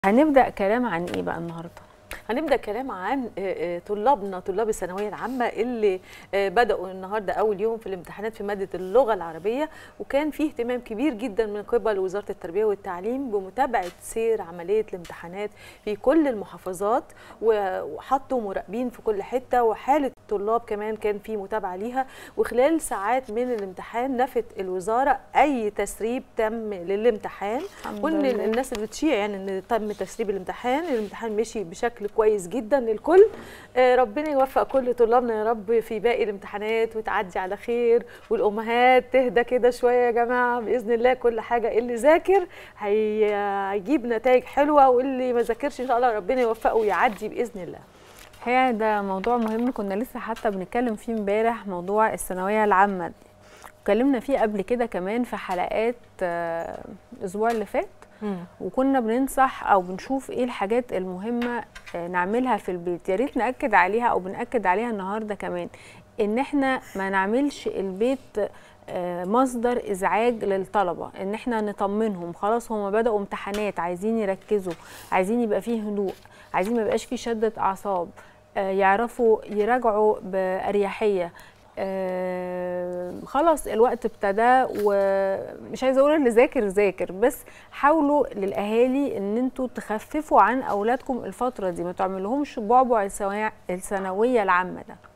هنبدأ كلام عن ايه بقى النهارده؟ هنبدا كلام عن آه، آه، طلابنا طلاب الثانويه العامه اللي آه، بداوا النهارده اول يوم في الامتحانات في ماده اللغه العربيه وكان فيه اهتمام كبير جدا من قبل وزاره التربيه والتعليم بمتابعه سير عمليه الامتحانات في كل المحافظات وحطوا مراقبين في كل حته وحاله الطلاب كمان كان في متابعه ليها وخلال ساعات من الامتحان نفت الوزاره اي تسريب تم للامتحان الحمد كل لله. الناس اللي بتشيع يعني ان تم تسريب الامتحان الامتحان مشي بشكل كويس جدا للكل آه، ربنا يوفق كل طلابنا يا رب في باقي الامتحانات وتعدي على خير والامهات تهدى كده شويه يا جماعه باذن الله كل حاجه اللي ذاكر هي- هيجيب نتائج حلوه واللي ما ذاكرش ان شاء الله ربنا يوفقه ويعدي باذن الله الحقيقه ده موضوع مهم كنا لسه حتى بنتكلم فيه امبارح موضوع الثانويه العامه دي اتكلمنا فيه قبل كده كمان في حلقات آه، الاسبوع اللي فات وكنا بننصح او بنشوف ايه الحاجات المهمه آه، نعملها في البيت يا ريت ناكد عليها او بناكد عليها النهارده كمان ان احنا ما نعملش البيت آه، مصدر ازعاج للطلبه ان احنا نطمنهم خلاص هم بداوا امتحانات عايزين يركزوا عايزين يبقى فيه هدوء عايزين ما يبقاش فيه شده اعصاب آه، يعرفوا يراجعوا باريحيه آه، خلاص الوقت ابتدى ومش عايزه اقول اللي ذاكر ذاكر بس حاولوا للاهالي ان انتوا تخففوا عن اولادكم الفتره دي ما تعملهمش بعبع الثانوية- الثانويه العامه ده